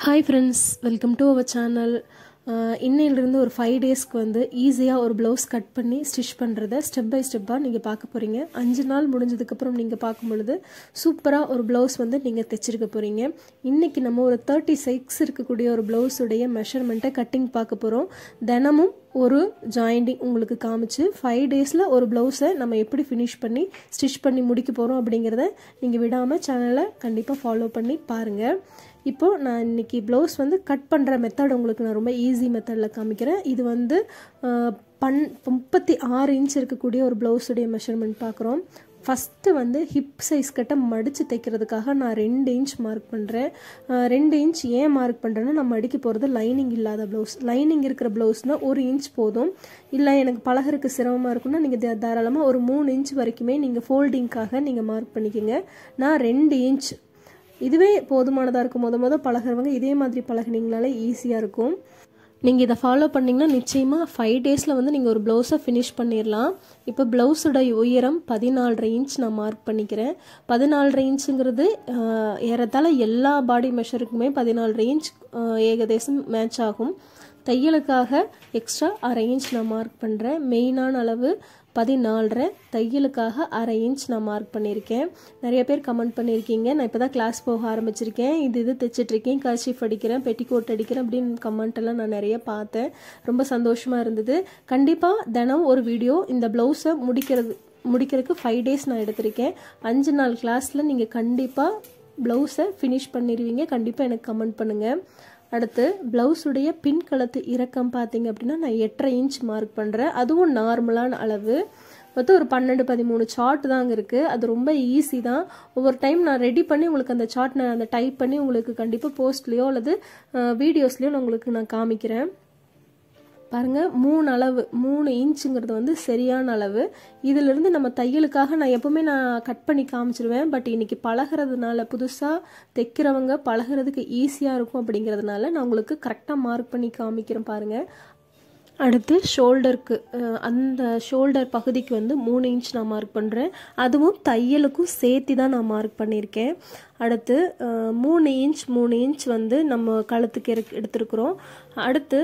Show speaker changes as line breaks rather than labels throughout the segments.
hi friends welcome to our channel இன்னையிலிருந்து ஒரு five டேஸ்க்கு வந்து ஈஸியாக ஒரு ப்ளவுஸ் கட் பண்ணி ஸ்டிச் பண்ணுறத ஸ்டெப் பை ஸ்டெப்பாக நீங்கள் பார்க்க போகிறீங்க அஞ்சு நாள் முடிஞ்சதுக்கப்புறம் நீங்கள் பார்க்கும் பொழுது சூப்பராக ஒரு ப்ளவுஸ் வந்து நீங்கள் தைச்சிருக்க போகிறீங்க இன்றைக்கி நம்ம ஒரு தேர்ட்டி சிக்ஸ் இருக்கக்கூடிய ஒரு ப்ளவுஸுடைய மெஷர்மெண்ட்டை கட்டிங் பார்க்க போகிறோம் தினமும் ஒரு ஜாயிண்டிங் உங்களுக்கு காமிச்சு ஃபைவ் டேஸில் ஒரு ப்ளவுஸை நம்ம எப்படி ஃபினிஷ் பண்ணி ஸ்டிச் பண்ணி முடிக்க போகிறோம் அப்படிங்கிறத நீங்கள் விடாமல் சேனலை கண்டிப்பாக ஃபாலோ பண்ணி பாருங்கள் இப்போது நான் இன்றைக்கி ப்ளவுஸ் வந்து கட் பண்ணுற மெத்தட் உங்களுக்கு நான் ரொம்ப ஈஸி மெத்தடில் காமிக்கிறேன் இது வந்து பன் முப்பத்தி ஆறு இன்ச் இருக்கக்கூடிய ஒரு ப்ளவுஸுடைய மெஷர்மெண்ட் பார்க்குறோம் ஃபஸ்ட்டு வந்து ஹிப் சைஸ் கட்ட மடித்து தைக்கிறதுக்காக நான் ரெண்டு இன்ச் மார்க் பண்ணுறேன் ரெண்டு இன்ச் ஏன் மார்க் பண்ணுறேன்னா நான் மடிக்க போகிறது லைனிங் இல்லாத ப்ளவுஸ் லைனிங் இருக்கிற ப்ளவுஸ்னால் ஒரு இன்ச் போதும் இல்லை எனக்கு பழகிறதுக்கு சிரமமாக இருக்குன்னா நீங்கள் தாராளமாக ஒரு மூணு இன்ச் வரைக்குமே நீங்கள் ஃபோல்டிங்க்காக நீங்கள் மார்க் பண்ணிக்கோங்க நான் ரெண்டு இன்ச் இதுவே போதுமானதாக இருக்கும் முத முத பழகிறவங்க இதே மாதிரி பழகினீங்களாலே ஈஸியாக இருக்கும் நீங்கள் இதை ஃபாலோ பண்ணிங்கன்னா நிச்சயமாக ஃபைவ் டேஸில் வந்து நீங்கள் ஒரு ப்ளவுஸை ஃபினிஷ் பண்ணிடலாம் இப்போ ப்ளவுஸோட உயரம் பதினாலரை இன்ச் நான் மார்க் பண்ணிக்கிறேன் பதினாலரை இன்ச்சுங்கிறது ஏறத்தாழ எல்லா பாடி மெஷருக்குமே பதினாலரை இன்ச் ஏகதேசம் மேட்ச் ஆகும் தையலுக்காக எக்ஸ்ட்ரா அரை இன்ச் நான் மார்க் பண்ணுறேன் மெயினான அளவு பதினாலரை தையலுக்காக அரை இன்ச் நான் மார்க் பண்ணியிருக்கேன் நிறைய பேர் கமெண்ட் பண்ணியிருக்கீங்க நான் இப்போ தான் கிளாஸ் போக ஆரம்பிச்சிருக்கேன் இது இது தைச்சிட்ருக்கேன் கர்ச்சீஃப் அடிக்கிறேன் பெட்டிக்கோட் அடிக்கிறேன் அப்படின்னு கமெண்ட் எல்லாம் நான் நிறைய பார்த்தேன் ரொம்ப சந்தோஷமாக இருந்தது கண்டிப்பாக தினம் ஒரு வீடியோ இந்த ப்ளவுஸை முடிக்கிறது முடிக்கிறதுக்கு ஃபைவ் டேஸ் நான் எடுத்திருக்கேன் அஞ்சு நாள் கிளாஸில் நீங்கள் கண்டிப்பாக ப்ளவுஸை ஃபினிஷ் பண்ணிடுவீங்க கண்டிப்பாக எனக்கு கமெண்ட் பண்ணுங்கள் அடுத்து ப்ளவுஸுடைய பின் கழுத்து இறக்கம் பார்த்தீங்க அப்படின்னா நான் எட்டரை இன்ச் மார்க் பண்ணுறேன் அதுவும் நார்மலான அளவு மொத்தம் ஒரு பன்னெண்டு பதிமூணு சார்ட் தாங்க இருக்குது அது ரொம்ப ஈஸி தான் ஒவ்வொரு டைம் நான் ரெடி பண்ணி உங்களுக்கு அந்த சார்ட் நான் அந்த டைப் பண்ணி உங்களுக்கு கண்டிப்பாக போஸ்ட்லேயோ அல்லது வீடியோஸ்லேயோ நான் உங்களுக்கு நான் காமிக்கிறேன் பாருங்கள் மூணு அளவு மூணு இன்ச்சுங்கிறது வந்து சரியான அளவு இதிலிருந்து நம்ம தையலுக்காக நான் எப்போவுமே நான் கட் பண்ணி காமிச்சிருவேன் பட் இன்றைக்கி பழகிறதுனால புதுசாக தைக்கிறவங்க பழகிறதுக்கு ஈஸியாக இருக்கும் அப்படிங்கிறதுனால நான் உங்களுக்கு கரெக்டாக மார்க் பண்ணி காமிக்கிறேன் பாருங்கள் அடுத்து ஷோல்டருக்கு அந்த ஷோல்டர் பகுதிக்கு வந்து மூணு இன்ச் நான் மார்க் பண்ணுறேன் அதுவும் தையலுக்கும் சேர்த்து தான் நான் மார்க் பண்ணியிருக்கேன் அடுத்து மூணு இன்ச் மூணு இன்ச் வந்து நம்ம கழுத்துக்கு எடுத்துருக்குறோம் அடுத்து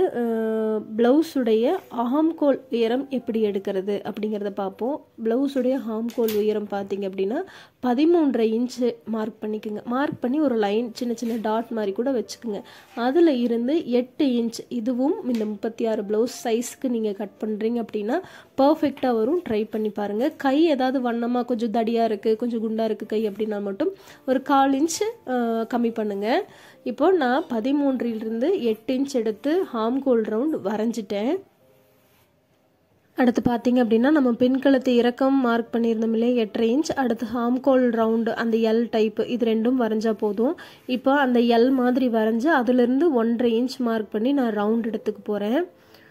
ப்ளவுஸுடைய ஆம்கோல் உயரம் எப்படி எடுக்கிறது அப்படிங்கிறத பார்ப்போம் ப்ளவுஸுடைய ஆம்கோல் உயரம் பார்த்தீங்க அப்படின்னா பதிமூன்றரை இன்ச்சு மார்க் பண்ணிக்கோங்க மார்க் பண்ணி ஒரு லைன் சின்ன சின்ன டாட் மாதிரி கூட வச்சுக்கோங்க அதில் இருந்து எட்டு இன்ச் இதுவும் இந்த முப்பத்தி ஆறு ப்ளவுஸ் சைஸ்க்கு நீங்கள் கட் பண்ணுறீங்க அப்படின்னா பர்ஃபெக்டாக வரும் ட்ரை பண்ணி பாருங்கள் கை ஏதாவது வண்ணமாக கொஞ்சம் தடியாக இருக்குது கொஞ்சம் குண்டாக இருக்குது கை அப்படின்னா மட்டும் ஒரு கால் இன்ச் கம்மி பண்ணுங்கள் இப்போ நான் பதிமூன்றிலிருந்து எட்டு இன்ச் எடுத்து ஹாம்கோல் ரவுண்ட் வரைஞ்சிட்டேன் அடுத்து பார்த்தீங்க அப்படின்னா நம்ம பின்கழுத்து இறக்கம் மார்க் பண்ணியிருந்தோம் இல்லையா எட்டரை இன்ச் அடுத்து ஹாம்கோல் ரவுண்டு அந்த எல் டைப்பு இது ரெண்டும் வரைஞ்சா போதும் இப்போ அந்த எல் மாதிரி வரைஞ்சி அதுலேருந்து ஒன்றரை இன்ச் மார்க் பண்ணி நான் ரவுண்ட் எடுத்துக்க போகிறேன்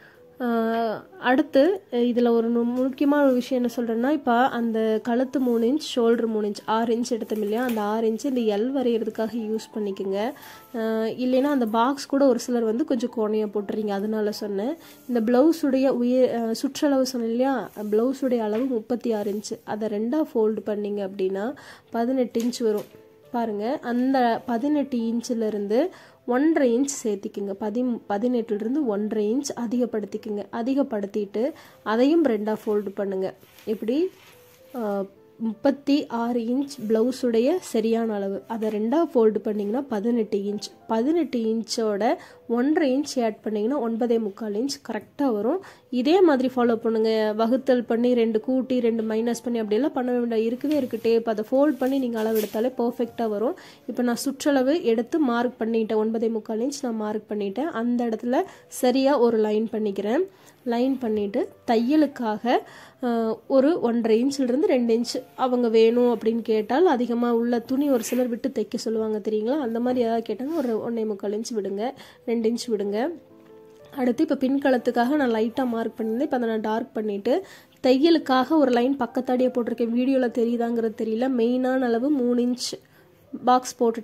அடுத்து இதில் ஒரு முக்கியமான ஒரு விஷயம் என்ன சொல்கிறேன்னா இப்போ அந்த கழுத்து மூணு இன்ச் ஷோல்டர் மூணு இன்ச் ஆறு இன்ச் எடுத்தோம் இல்லையா அந்த ஆறு இன்ச் இந்த எல் வரைகிறதுக்காக யூஸ் பண்ணிக்கோங்க இல்லைன்னா அந்த பாக்ஸ் கூட ஒரு சிலர் வந்து கொஞ்சம் கோணையாக போட்டுறீங்க அதனால சொன்னேன் இந்த ப்ளவுஸுடைய உயர் சுற்றளவு சொன்னேன் இல்லையா ப்ளவுஸுடைய அளவு முப்பத்தி ஆறு இன்ச்சு அதை ரெண்டாக ஃபோல்டு பண்ணிங்க அப்படின்னா பதினெட்டு இன்ச் வரும் பாருங்கள் அந்த பதினெட்டு இன்ச்சிலேருந்து ஒன்றரை இன்ச் சேர்த்திக்குங்க பதி பதினெட்டுலேருந்து ஒன்றரை இன்ச் அதிகப்படுத்திக்குங்க அதிகப்படுத்திட்டு அதையும் ரெண்டாக ஃபோல்டு பண்ணுங்கள் இப்படி முப்பத்தி ஆறு இன்ச் ப்ளவுஸுடைய சரியான அளவு அதை ரெண்டாக ஃபோல்டு பண்ணிங்கன்னா பதினெட்டு இன்ச் பதினெட்டு இன்ச்சோட ஒன்றரை இன்ச் ஆட் பண்ணிங்கன்னா ஒன்பதே முக்கால் இன்ச் கரெக்டாக வரும் இதே மாதிரி ஃபாலோ பண்ணுங்கள் வகுத்தல் பண்ணி ரெண்டு கூட்டி ரெண்டு மைனஸ் பண்ணி அப்படியெல்லாம் பண்ண வேண்டாம் இருக்கவே இருக்குது டேப் அதை ஃபோல்ட் பண்ணி நீங்கள் அளவு எடுத்தாலே பர்ஃபெக்டாக வரும் இப்போ நான் சுற்றளவு எடுத்து மார்க் பண்ணிட்டேன் ஒன்பதே முக்கால் இன்ச் நான் மார்க் பண்ணிட்டேன் அந்த இடத்துல சரியாக ஒரு லைன் பண்ணிக்கிறேன் லைன் பண்ணிவிட்டு தையலுக்காக ஒரு ஒன்றரை இன்ச்சிலிருந்து ரெண்டு இன்ச் அவங்க வேணும் அப்படின்னு கேட்டால் அதிகமாக உள்ள துணி ஒரு சிலர் விட்டு தைக்க சொல்லுவாங்க தெரியுங்களா அந்த மாதிரி ஏதாவது கேட்டாங்க ஒரு ஒன்றே முக்கால் இன்ச் விடுங்க ரெண்டு இன்ச் விடுங்க அடுத்து இப்போ பின்கலத்துக்காக நான் லைட்டாக மார்க் பண்ணியிருந்தேன் இப்போ அதை நான் டார்க் பண்ணிவிட்டு தையலுக்காக ஒரு லைன் பக்கத்தாடியே போட்டிருக்கேன் வீடியோவில் தெரியுதாங்கிறது தெரியல மெயினான அளவு மூணு இன்ச் பாக்ஸ் போட்டுட்டேன்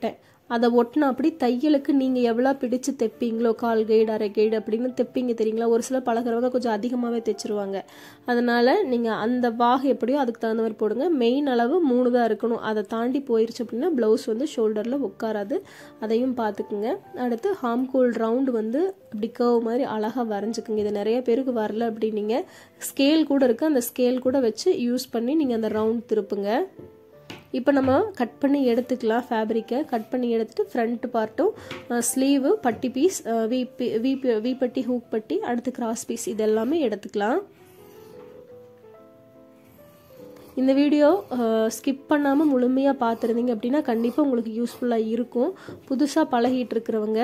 அதை ஒட்டினா அப்படி தையலுக்கு நீங்கள் எவ்வளோ பிடிச்சு தைப்பீங்களோ கால் கைடு அரை கைடு அப்படின்னு தைப்பீங்க தெரியுங்களா ஒரு சில பழகிறவங்க கொஞ்சம் அதிகமாகவே தைச்சிருவாங்க அதனால் நீங்கள் அந்த வாகு எப்படியோ அதுக்கு தகுந்த மாதிரி போடுங்க மெயின் அளவு மூணு தான் இருக்கணும் அதை தாண்டி போயிருச்சு அப்படின்னா ப்ளவுஸ் வந்து ஷோல்டரில் உட்காராது அதையும் பார்த்துக்குங்க அடுத்து ஹாம்கோல் ரவுண்டு வந்து அப்படி கர்வ் மாதிரி அழகாக வரைஞ்சிக்குங்க இது நிறைய பேருக்கு வரல அப்படின்னீங்க ஸ்கேல் கூட இருக்குது அந்த ஸ்கேல் கூட வச்சு யூஸ் பண்ணி நீங்கள் அந்த ரவுண்ட் திருப்புங்க இப்போ நம்ம கட் பண்ணி எடுத்துக்கலாம் ஃபேப்ரிக்கை கட் பண்ணி எடுத்துட்டு ஃப்ரண்ட் பார்ட்டும் ஸ்லீவு பட்டி பீஸ் வி வி வி பட்டி ஹூக் பட்டி அடுத்து கிராஸ் பீஸ் இது எல்லாமே எடுத்துக்கலாம் இந்த வீடியோ ஸ்கிப் பண்ணாமல் முழுமையாக பார்த்துருந்தீங்க அப்படின்னா கண்டிப்பாக உங்களுக்கு யூஸ்ஃபுல்லாக இருக்கும் புதுசாக பழகிட்டு இருக்கிறவங்க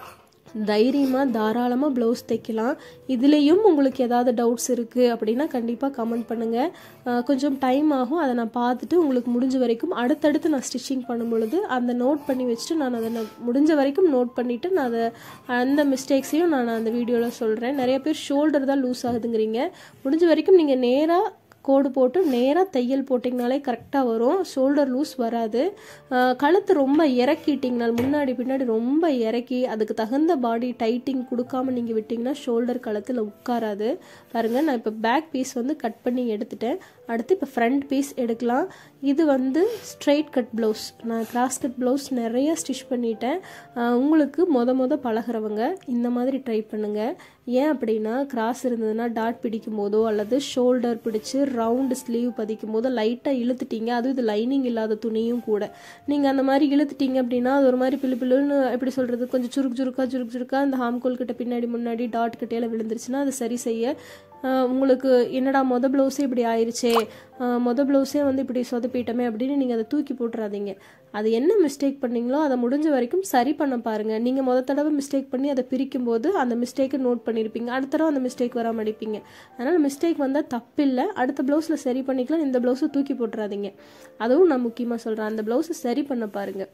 தைரியமாக தாராளமாக ப்ளவுஸ் தைக்கலாம் இதுலேயும் உங்களுக்கு ஏதாவது டவுட்ஸ் இருக்குது அப்படின்னா கண்டிப்பாக கமெண்ட் பண்ணுங்கள் கொஞ்சம் டைம் ஆகும் அதை நான் பார்த்துட்டு உங்களுக்கு முடிஞ்ச வரைக்கும் அடுத்தடுத்து நான் ஸ்டிச்சிங் பண்ணும் பொழுது அந்த நோட் பண்ணி வச்சுட்டு நான் அதை நான் முடிஞ்ச வரைக்கும் நோட் பண்ணிவிட்டு நான் அதை அந்த மிஸ்டேக்ஸையும் நான் அந்த வீடியோவில் சொல்கிறேன் நிறைய பேர் ஷோல்டர் தான் லூஸ் ஆகுதுங்கிறீங்க முடிஞ்ச வரைக்கும் நீங்கள் நேராக கோடு போட்டு நேராக தையல் போட்டிங்கனாலே கரெக்டாக வரும் ஷோல்டர் லூஸ் வராது கழுத்து ரொம்ப இறக்கிட்டிங்கனால் முன்னாடி பின்னாடி ரொம்ப இறக்கி அதுக்கு தகுந்த பாடி டைட்டிங் கொடுக்காம நீங்கள் விட்டிங்கன்னா ஷோல்டர் கழுத்தில் உட்காராது பாருங்கள் நான் இப்போ பேக் பீஸ் வந்து கட் பண்ணி எடுத்துட்டேன் அடுத்து இப்போ ஃப்ரண்ட் பீஸ் எடுக்கலாம் இது வந்து ஸ்ட்ரெயிட் கட் ப்ளவுஸ் நான் கிராஸ் கட் ப்ளவுஸ் நிறைய ஸ்டிச் பண்ணிட்டேன் உங்களுக்கு மொத மொத பழகிறவங்க இந்த மாதிரி ட்ரை பண்ணுங்கள் ஏன் அப்படின்னா கிராஸ் இருந்ததுன்னா டாட் பிடிக்கும் போதோ அல்லது ஷோல்டர் பிடிச்சி ரவுண்டு ஸ்லீவ் பதிக்கும் போதோ லைட்டாக இழுத்துட்டீங்க அதுவும் இது லைனிங் இல்லாத துணியும் கூட நீங்கள் அந்த மாதிரி இழுத்துட்டீங்க அப்படின்னா அது ஒரு மாதிரி பிள்ளு பிள்ளுன்னு எப்படி சொல்கிறது கொஞ்சம் சுருக்கு சுருக்கா சுருக்கு சுருக்கா அந்த ஹாம்கோல் கிட்ட பின்னாடி முன்னாடி டாட் கிட்டையில விழுந்துருச்சுன்னா அது சரி செய்ய உங்களுக்கு என்னடா மொத ப்ளவுஸே இப்படி ஆயிடுச்சே மொத ப்ளவுஸே வந்து இப்படி சொதப்பிட்டோமே அப்படின்னு நீங்கள் அதை தூக்கி போட்டுறாதீங்க அது என்ன மிஸ்டேக் பண்ணீங்களோ அதை முடிஞ்ச வரைக்கும் சரி பண்ண பாருங்கள் நீங்கள் மொத தடவை மிஸ்டேக் பண்ணி அதை பிரிக்கும் போது அந்த மிஸ்டேக்கை நோட் பண்ணியிருப்பீங்க அடுத்த தடவை அந்த மிஸ்டேக் வராமல் அடிப்பீங்க அதனால் மிஸ்டேக் வந்தால் தப்பில்லை அடுத்த ப்ளவுஸில் சரி பண்ணிக்கலாம் இந்த ப்ளவுஸை தூக்கி போட்டுறாதீங்க அதுவும் நான் முக்கியமாக சொல்கிறேன் அந்த ப்ளவுஸை சரி பண்ண பாருங்கள்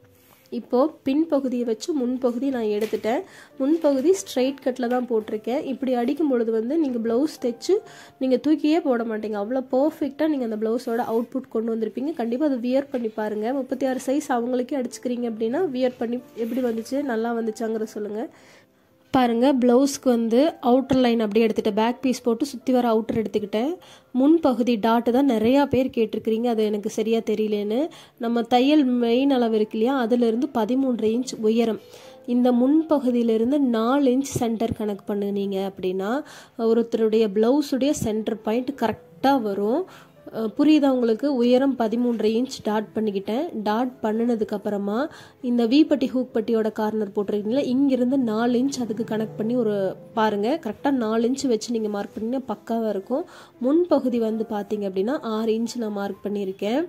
இப்போது பின்பகுதியை வச்சு முன்பகுதி நான் எடுத்துட்டேன் முன்பகுதி ஸ்ட்ரைட் கட்டில் தான் போட்டிருக்கேன் இப்படி அடிக்கும் பொழுது வந்து நீங்கள் ப்ளவுஸ் தைச்சு நீங்கள் தூக்கியே போட மாட்டீங்க அவ்வளோ பர்ஃபெக்டாக நீங்கள் அந்த ப்ளவுஸோட அவுட்புட் கொண்டு வந்திருப்பீங்க கண்டிப்பாக அதை வியர் பண்ணி பாருங்கள் முப்பத்தி ஆறு சைஸ் அவங்களுக்கே அடிச்சுக்கிறீங்க அப்படின்னா வியர் பண்ணி எப்படி வந்துச்சு நல்லா வந்துச்சாங்கிற சொல்லுங்கள் பாருங்கள் ப்ளவுஸ்க்கு வந்து அவுட்டர் லைன் அப்படியே எடுத்துகிட்டேன் பேக் பீஸ் போட்டு சுற்றி வர அவுட்டர் எடுத்துக்கிட்டேன் முன்பகுதி டாட்டு தான் நிறையா பேர் கேட்டிருக்கிறீங்க அது எனக்கு சரியாக தெரியலேன்னு நம்ம தையல் மெயின் அளவு இருக்கு இல்லையா அதிலிருந்து பதிமூன்று இன்ச் உயரம் இந்த முன்பகுதியிலிருந்து நாலு இன்ச் சென்டர் கணக்கு பண்ணுனீங்க அப்படின்னா ஒருத்தருடைய ப்ளவுஸுடைய சென்டர் பாயிண்ட் கரெக்டாக வரும் புரியுதா உங்களுக்கு உயரம் பதிமூன்றரை இன்ச் டாட் பண்ணிக்கிட்டேன் டாட் பண்ணினதுக்கு அப்புறமா இந்த வீப்பட்டி ஹூக் பட்டியோட கார்னர் போட்டிருக்கீங்களா இங்கிருந்து நாலு இன்ச் அதுக்கு கனெக்ட் பண்ணி ஒரு பாருங்கள் கரெக்டாக நாலு இன்ச் வச்சு நீங்கள் மார்க் பண்ணிங்கன்னா பக்காவாக இருக்கும் முன்பகுதி வந்து பார்த்தீங்க அப்படின்னா ஆறு இன்ச் நான் மார்க் பண்ணியிருக்கேன்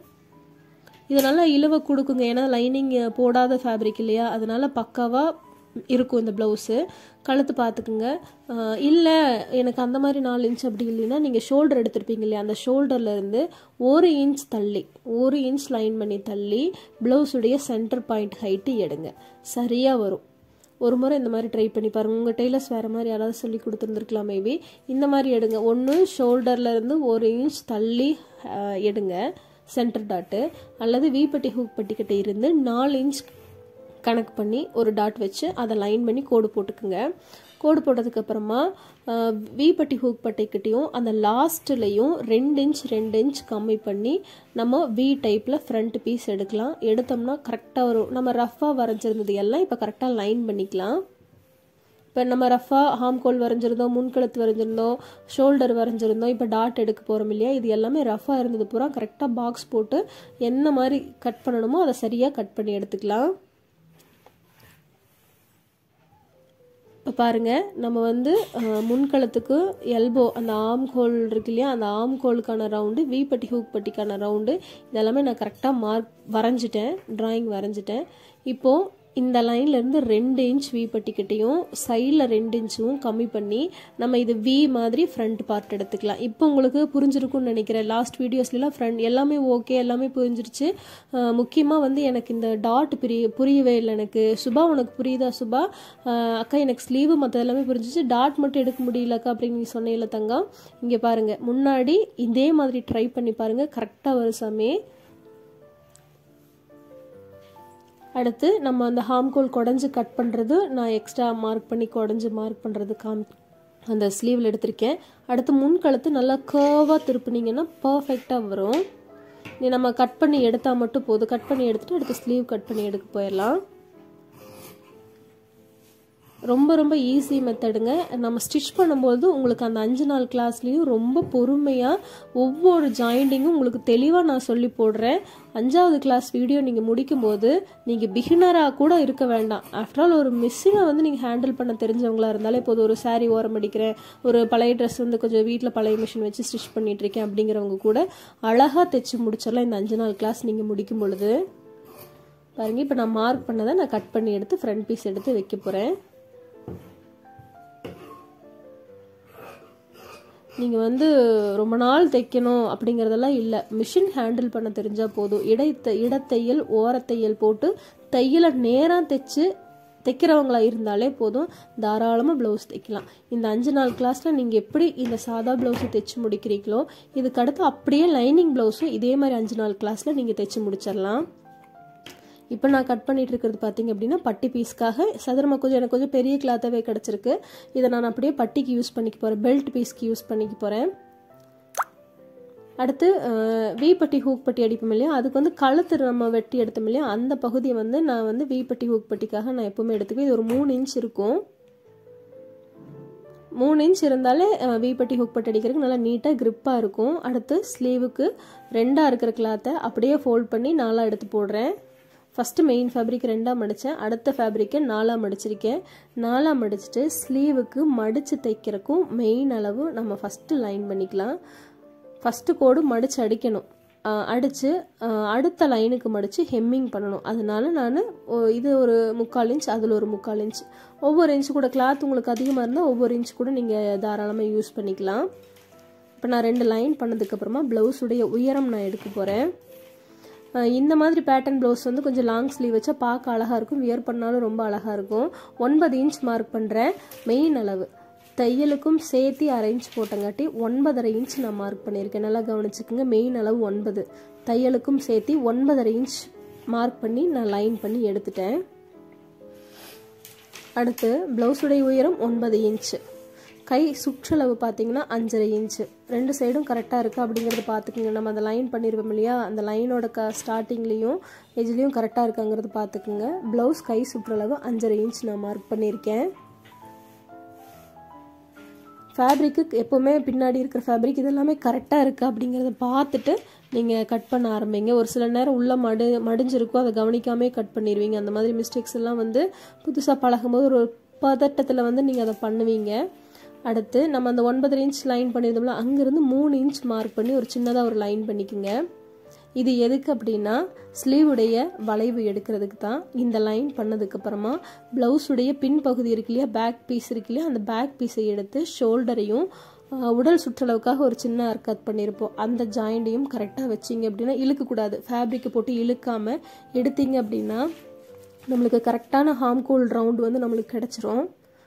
இது நல்லா இழுவை கொடுக்குங்க ஏன்னா லைனிங் போடாத ஃபேப்ரிக் இல்லையா அதனால பக்காவாக இருக்கும் இந்த ப்ளவுஸு கழுத்து பார்த்துக்குங்க இல்லை எனக்கு அந்த மாதிரி நாலு இன்ச் அப்படி இல்லைன்னா நீங்கள் ஷோல்டர் எடுத்திருப்பீங்க இல்லையா அந்த ஷோல்டர்லேருந்து ஒரு இன்ச் தள்ளி ஒரு இன்ச் லைன் பண்ணி தள்ளி ப்ளவுஸுடைய சென்டர் பாயிண்ட் ஹைட்டு எடுங்க சரியாக வரும் ஒரு முறை இந்த மாதிரி ட்ரை பண்ணி பாருங்கள் உங்கள் டெய்லர்ஸ் வேறு மாதிரி யாராவது சொல்லி கொடுத்துருந்துருக்கலாம் மேபி இந்த மாதிரி எடுங்க ஒன்று ஷோல்டர்லேருந்து ஒரு இன்ச் தள்ளி எடுங்க சென்டர் டாட்டு அல்லது வீப்பட்டி ஹூக் பட்டிக்கிட்ட இருந்து நாலு இன்ச் கணக்கு பண்ணி ஒரு டாட் வச்சு அதை லைன் பண்ணி கோடு போட்டுக்குங்க கோடு போட்டதுக்கப்புறமா வீப்பட்டி ஹூக் பட்டைக்கிட்டையும் அந்த லாஸ்ட்லேயும் ரெண்டு இன்ச் ரெண்டு இன்ச் கம்மி பண்ணி நம்ம வி டைப்பில் ஃப்ரண்ட் பீஸ் எடுக்கலாம் எடுத்தோம்னா கரெக்டாக வரும் நம்ம ரஃப்பாக வரைஞ்சிருந்தது எல்லாம் இப்போ கரெக்டாக லைன் பண்ணிக்கலாம் இப்போ நம்ம ரஃபாக ஹாம்கோல் வரைஞ்சிருந்தோம் முன்கழுத்து வரைஞ்சிருந்தோம் ஷோல்டர் வரைஞ்சிருந்தோம் இப்போ டாட் எடுக்க போகிறோம் இல்லையா இது எல்லாமே ரஃபாக இருந்தது பூரா கரெக்டாக பாக்ஸ் போட்டு என்ன மாதிரி கட் பண்ணணுமோ அதை சரியாக கட் பண்ணி எடுத்துக்கலாம் இப்போ பாருங்கள் நம்ம வந்து முன்கழுத்துக்கு எல்போ அந்த ஆம் ஹோல் இருக்கு இல்லையா அந்த ஆம் ஹோலுக்கான ரவுண்டு வி பட்டி ஹூக் பட்டிக்கான ரவுண்டு இதெல்லாமே நான் கரெக்டாக மார்க் வரைஞ்சிட்டேன் ட்ராயிங் வரைஞ்சிட்டேன் இப்போது இந்த லைன்லேருந்து ரெண்டு இன்ச் வி பட்டிக்கிட்டையும் சைடில் ரெண்டு இன்ச்சும் கம்மி பண்ணி நம்ம இது வி மாதிரி ஃப்ரண்ட் பார்ட் எடுத்துக்கலாம் இப்போ உங்களுக்கு புரிஞ்சிருக்கும்னு நினைக்கிறேன் லாஸ்ட் வீடியோஸ்லாம் ஃப்ரண்ட் எல்லாமே ஓகே எல்லாமே புரிஞ்சிருச்சு முக்கியமாக வந்து எனக்கு இந்த டாட் புரிய புரியவே இல்லை எனக்கு சுபா உனக்கு புரியுதா சுபா அக்கா எனக்கு ஸ்லீவு மற்ற எல்லாமே புரிஞ்சிச்சு டாட் மட்டும் எடுக்க முடியலக்கா அப்படின்னு நீ சொன்னேல தங்கம் இங்கே பாருங்கள் முன்னாடி இதே மாதிரி ட்ரை பண்ணி பாருங்கள் கரெக்டாக வரும் சாமி அடுத்து நம்ம அந்த ஹாம்கோல் குடஞ்சி கட் பண்ணுறது நான் எக்ஸ்ட்ரா மார்க் பண்ணி குடஞ்சி மார்க் பண்ணுறது காம் அந்த ஸ்லீவில் எடுத்திருக்கேன் அடுத்து முன் கழுத்து நல்லா கேர்வாக திருப்பினீங்கன்னா பர்ஃபெக்டாக வரும் நீ நம்ம கட் பண்ணி எடுத்தால் மட்டும் போதும் கட் பண்ணி எடுத்துகிட்டு அடுத்து ஸ்லீவ் கட் பண்ணி எடுக்க போயிடலாம் ரொம்ப ரொம்ப ஈஸி மெத்தடுங்க நம்ம ஸ்டிச் பண்ணும்போது உங்களுக்கு அந்த அஞ்சு நாள் கிளாஸ்லேயும் ரொம்ப பொறுமையாக ஒவ்வொரு ஜாயிண்டிங்கும் உங்களுக்கு தெளிவாக நான் சொல்லி போடுறேன் அஞ்சாவது கிளாஸ் வீடியோ நீங்கள் முடிக்கும்போது நீங்கள் பிகினராக கூட இருக்க வேண்டாம் ஆஃப்டர் ஆல் ஒரு மிஷினை வந்து நீங்கள் ஹேண்டில் பண்ண தெரிஞ்சவங்களா இருந்தாலே போதும் ஒரு சாரீ ஓரம் அடிக்கிறேன் ஒரு பழைய ட்ரெஸ் வந்து கொஞ்சம் வீட்டில் பழைய மிஷின் வச்சு ஸ்டிச் பண்ணிட்டு இருக்கேன் அப்படிங்கிறவங்க கூட அழகாக தைச்சு முடிச்சிடலாம் இந்த அஞ்சு நாள் கிளாஸ் நீங்கள் முடிக்கும் பொழுது பாருங்க இப்போ நான் மார்க் பண்ணதை நான் கட் பண்ணி எடுத்து ஃப்ரண்ட் பீஸ் எடுத்து வைக்க போகிறேன் நீங்கள் வந்து ரொம்ப நாள் தைக்கணும் அப்படிங்கிறதெல்லாம் இல்லை மிஷின் ஹேண்டில் பண்ண தெரிஞ்சால் போதும் இடை இடத்தையல் ஓரத்தையல் போட்டு தையலை நேராக தைச்சு தைக்கிறவங்களா இருந்தாலே போதும் தாராளமாக ப்ளவுஸ் தைக்கலாம் இந்த அஞ்சு நாள் கிளாஸில் நீங்கள் எப்படி இந்த சாதா ப்ளவுஸை தைச்சு முடிக்கிறீங்களோ இதுக்கு அடுத்து அப்படியே லைனிங் ப்ளவுஸும் இதே மாதிரி அஞ்சு நாள் கிளாஸில் நீங்கள் தைச்சு முடிச்சிடலாம் இப்போ நான் கட் பண்ணிட்டு இருக்கிறது பார்த்தீங்க அப்படின்னா பட்டி பீஸ்க்காக சதுரமாக கொஞ்சம் எனக்கு கொஞ்சம் பெரிய கிளாத்தாகவே கிடச்சிருக்கு இதை நான் அப்படியே பட்டிக்கு யூஸ் பண்ணிக்க போகிறேன் பெல்ட் பீஸ்க்கு யூஸ் பண்ணிக்க போகிறேன் அடுத்து வி பட்டி ஹூக் பட்டி அடிப்போம் இல்லையா அதுக்கு வந்து கழுத்து நம்ம வெட்டி எடுத்தோம் இல்லையா அந்த பகுதியை வந்து நான் வந்து வி பட்டி ஹூக் பட்டிக்காக நான் எப்பவுமே எடுத்துக்குவேன் இது ஒரு மூணு இன்ச் இருக்கும் மூணு இன்ச் இருந்தாலே வி பட்டி ஹுக் பட்டி அடிக்கிறதுக்கு நல்லா நீட்டாக க்ரிப்பாக இருக்கும் அடுத்து ஸ்லீவுக்கு ரெண்டாக இருக்கிற கிளாத்தை அப்படியே ஃபோல்ட் பண்ணி நாலாக எடுத்து போடுறேன் ஃபஸ்ட்டு மெயின் ஃபேப்ரிக் ரெண்டாக மடித்தேன் அடுத்த ஃபேப்ரிக்கை நாலாக மடிச்சிருக்கேன் நாலாக மடிச்சுட்டு ஸ்லீவுக்கு மடித்து தைக்கிறக்கும் மெயின் அளவு நம்ம ஃபஸ்ட்டு லைன் பண்ணிக்கலாம் ஃபஸ்ட்டு கோடு மடித்து அடிக்கணும் அடித்து அடுத்த லைனுக்கு மடித்து ஹெம்மிங் பண்ணணும் அதனால நான் இது ஒரு முக்கால் இன்ச் அதில் ஒரு முக்கால் இன்ச் ஒவ்வொரு இன்ச்சு கூட கிளாத் உங்களுக்கு அதிகமாக இருந்தால் ஒவ்வொரு இன்ச் கூட நீங்கள் தாராளமாக யூஸ் பண்ணிக்கலாம் இப்போ நான் ரெண்டு லைன் பண்ணதுக்கப்புறமா ப்ளவுஸுடைய உயரம் நான் எடுக்க போகிறேன் இந்த மாதிரி பேட்டர்ன் ப்ளவுஸ் வந்து கொஞ்சம் லாங் ஸ்லீவ் வச்சா பார்க்க அழகாக இருக்கும் வியர் பண்ணாலும் ரொம்ப அழகாக இருக்கும் ஒன்பது இன்ச் மார்க் பண்ணுறேன் மெயின் அளவு தையலுக்கும் சேர்த்து அரை இன்ச் போட்டங்காட்டி ஒன்பதரை இன்ச் நான் மார்க் பண்ணியிருக்கேன் நல்லா கவனிச்சுக்கோங்க மெயின் அளவு ஒன்பது தையலுக்கும் சேர்த்து ஒன்பதரை இன்ச் மார்க் பண்ணி நான் லைன் பண்ணி எடுத்துட்டேன் அடுத்து ப்ளவுஸுடைய உயரம் ஒன்பது இன்ச்சு கை சுற்றளவு பார்த்தீங்கன்னா அஞ்சரை இன்ச்சு ரெண்டு சைடும் கரெக்டாக இருக்குது அப்படிங்கிறத பார்த்துக்குங்க நம்ம அந்த லைன் பண்ணியிருப்போம் இல்லையா அந்த லைனோட க ஸ்டார்டிங்லேயும் எஜ்லேயும் கரெக்டாக இருக்காங்கிறது பார்த்துக்குங்க ப்ளவுஸ் கை சுற்றளவு அஞ்சரை இன்ச் நான் மார்க் பண்ணியிருக்கேன் ஃபேப்ரிக்கு எப்போவுமே பின்னாடி இருக்கிற ஃபேப்ரிக் இதெல்லாமே கரெக்டாக இருக்குது அப்படிங்கிறத பார்த்துட்டு நீங்கள் கட் பண்ண ஆரம்பிங்க ஒரு சில நேரம் உள்ளே மடு மடிஞ்சிருக்கும் அதை கவனிக்காமே கட் பண்ணிடுவீங்க அந்த மாதிரி மிஸ்டேக்ஸ் எல்லாம் வந்து புதுசாக பழகும்போது ஒரு பதட்டத்தில் வந்து நீங்கள் அதை பண்ணுவீங்க அடுத்து நம்ம அந்த ஒன்பது இன்ச் லைன் பண்ணியிருந்தோம்ல அங்கேருந்து மூணு இன்ச் மார்க் பண்ணி ஒரு சின்னதாக ஒரு லைன் பண்ணிக்கோங்க இது எதுக்கு அப்படின்னா ஸ்லீவுடைய வளைவு எடுக்கிறதுக்கு தான் இந்த லைன் பண்ணதுக்கப்புறமா ப்ளவுஸுடைய பின்பகுதி இருக்கு இல்லையா பேக் பீஸ் இருக்கு இல்லையா அந்த பேக் பீஸை எடுத்து ஷோல்டரையும் உடல் சுற்றளவுக்காக ஒரு சின்ன அர்க்கத் பண்ணியிருப்போம் அந்த ஜாயிண்டையும் கரெக்டாக வச்சிங்க அப்படின்னா இழுக்கக்கூடாது ஃபேப்ரிக்கை போட்டு இழுக்காமல் எடுத்தீங்க அப்படின்னா நம்மளுக்கு கரெக்டான ஹார்ம்கோல் ரவுண்டு வந்து நம்மளுக்கு கிடச்சிரும்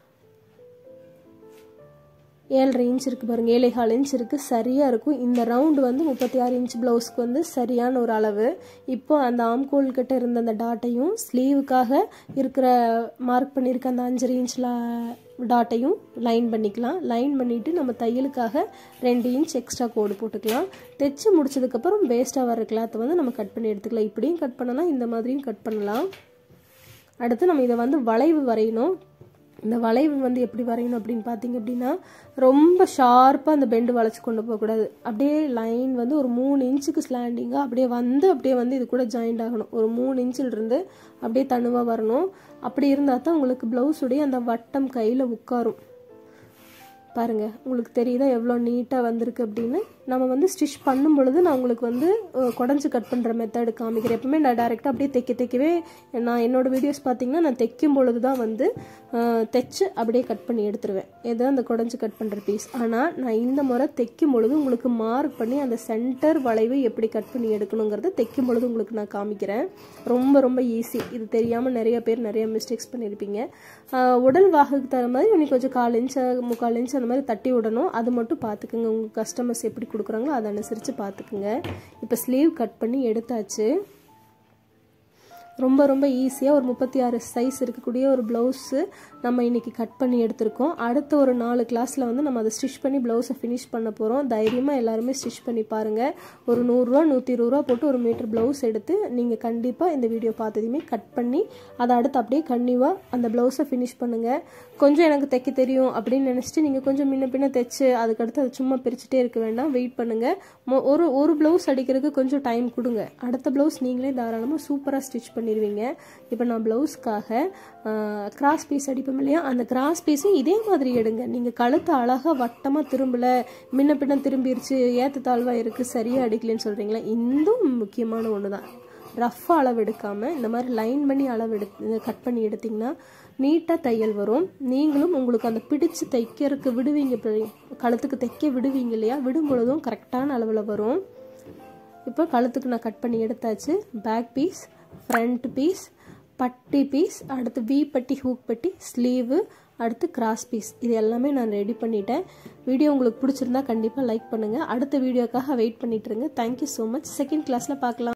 ஏழரை இன்ச் இருக்குது பாருங்கள் ஏழைகால் இன்ச் இருக்குது சரியாக இருக்கும் இந்த ரவுண்டு வந்து முப்பத்தி ஆறு இன்ச் ப்ளவுஸ்க்கு வந்து சரியான ஒரு அளவு இப்போ அந்த ஆம்கோல் கிட்ட இருந்த அந்த டாட்டையும் ஸ்லீவுக்காக இருக்கிற மார்க் பண்ணியிருக்க அந்த அஞ்சரை இன்ச்சில் டாட்டையும் லைன் பண்ணிக்கலாம் லைன் பண்ணிவிட்டு நம்ம தையலுக்காக ரெண்டு இன்ச் எக்ஸ்ட்ரா கோடு போட்டுக்கலாம் தைச்சு முடிச்சதுக்கப்புறம் வேஸ்ட்டாக வர கிளாத்தை வந்து நம்ம கட் பண்ணி எடுத்துக்கலாம் இப்படியும் கட் பண்ணலாம் இந்த மாதிரியும் கட் பண்ணலாம் அடுத்து நம்ம இதை வந்து வளைவு வரையணும் இந்த வளைவு வந்து எப்படி வரையணும் அப்படின்னு பார்த்தீங்க அப்படின்னா ரொம்ப ஷார்ப்பாக அந்த பெண்டு வளைச்சி கொண்டு போகக்கூடாது அப்படியே லைன் வந்து ஒரு மூணு இன்ச்சுக்கு ஸ்லாண்டிங்காக அப்படியே வந்து அப்படியே வந்து இது கூட ஜாயிண்ட் ஆகணும் ஒரு மூணு இன்ச்சில் இருந்து அப்படியே தனுவாக வரணும் அப்படி இருந்தால் தான் உங்களுக்கு ப்ளவுஸுடைய அந்த வட்டம் கையில் உட்காரும் பாருங்க உங்களுக்கு தெரியுதா எவ்வளோ நீட்டாக வந்திருக்கு அப்படின்னு நம்ம வந்து ஸ்டிச் பண்ணும் பொழுது நான் உங்களுக்கு வந்து குடஞ்சி கட் பண்ணுற மெத்தடு காமிக்கிறேன் எப்பவுமே நான் டேரெக்டாக அப்படியே தைக்க தைக்கவே நான் என்னோட வீடியோஸ் பார்த்தீங்கன்னா நான் தைக்கும் பொழுது தான் வந்து தைச்சு அப்படியே கட் பண்ணி எடுத்துருவேன் எது அந்த குடஞ்சி கட் பண்ணுற பீஸ் ஆனால் நான் இந்த முறை தைக்கும் பொழுது உங்களுக்கு மார்க் பண்ணி அந்த சென்டர் வளைவு எப்படி கட் பண்ணி எடுக்கணுங்கிறத தைக்கும் பொழுது உங்களுக்கு நான் காமிக்கிறேன் ரொம்ப ரொம்ப ஈஸி இது தெரியாமல் நிறைய பேர் நிறைய மிஸ்டேக்ஸ் பண்ணியிருப்பீங்க உடல் வாகுக்கு தகுந்த மாதிரி இன்னைக்கு கொஞ்சம் கால் இன்ச் முக்கால் இன்ச் அந்த மாதிரி தட்டி விடணும் அது மட்டும் பார்த்துக்குங்க உங்கள் கஸ்டமர்ஸ் எப்படி கொடுக்குறாங்களோ அதை அனுசரித்து பார்த்துக்குங்க இப்போ ஸ்லீவ் கட் பண்ணி எடுத்தாச்சு ரொம்ப ரொம்ப ஈஸியாக ஒரு முப்பத்தி ஆறு சைஸ் இருக்கக்கூடிய ஒரு ப்ளவுஸு நம்ம இன்றைக்கி கட் பண்ணி எடுத்திருக்கோம் அடுத்த ஒரு நாலு கிளாஸில் வந்து நம்ம அதை ஸ்டிச் பண்ணி ப்ளவுஸை ஃபினிஷ் பண்ண போகிறோம் தைரியமாக எல்லாருமே ஸ்டிச் பண்ணி பாருங்கள் ஒரு நூறுரூவா நூற்றி இருபது ரூபா போட்டு ஒரு மீட்டர் ப்ளவுஸ் எடுத்து நீங்கள் கண்டிப்பாக இந்த வீடியோ பார்த்ததையுமே கட் பண்ணி அதை அடுத்து அப்படியே கன்னியூவாக அந்த ப்ளவுஸை ஃபினிஷ் பண்ணுங்கள் கொஞ்சம் எனக்கு தைக்க தெரியும் அப்படின்னு நினச்சிட்டு நீங்கள் கொஞ்சம் முன்ன பின்ன தைச்சு அதுக்கடுத்து அதை சும்மா பிரிச்சுட்டே இருக்க வேண்டாம் வெயிட் பண்ணுங்கள் ஒரு ஒரு ப்ளவுஸ் அடிக்கிறதுக்கு கொஞ்சம் டைம் கொடுங்க அடுத்த ப்ளவுஸ் நீங்களே தாராளமாக சூப்பராக ஸ்டிச் பண்ணிடுவீங்க இப்போ நான் ப்ளவுஸ்க்காக கிராஸ் பீஸ் அடிப்போம் இல்லையா அந்த கிராஸ் பீஸும் இதே மாதிரி எடுங்க நீங்கள் கழுத்தை அழகாக வட்டமாக திரும்பலை முன்ன பின்ன திரும்பிருச்சு ஏற்ற தாழ்வாக இருக்குது சரியாக அடிக்கலன்னு சொல்கிறீங்களா இதுவும் முக்கியமான ஒன்று தான் ரஃப்பாக அளவு எடுக்காமல் இந்த மாதிரி லைன் பண்ணி அளவு எடு கட் பண்ணி எடுத்திங்கன்னா நீட்டாக தையல் வரும் நீங்களும் உங்களுக்கு அந்த பிடிச்சு தைக்கிறதுக்கு விடுவீங்க கழுத்துக்கு தைக்க விடுவீங்க இல்லையா விடும் பொழுதும் கரெக்டான அளவில் வரும் இப்போ கழுத்துக்கு நான் கட் பண்ணி எடுத்தாச்சு பேக் பீஸ் ஃப்ரண்ட் பீஸ் பட்டி பீஸ் அடுத்து வி பட்டி ஹூக் பட்டி ஸ்லீவு அடுத்து கிராஸ் பீஸ் இது எல்லாமே நான் ரெடி பண்ணிட்டேன் வீடியோ உங்களுக்கு பிடிச்சிருந்தா கண்டிப்பாக லைக் பண்ணுங்கள் அடுத்த வீடியோக்காக வெயிட் பண்ணிட்டுருங்க தேங்க்யூ ஸோ மச் செகண்ட் கிளாஸில் பார்க்கலாம்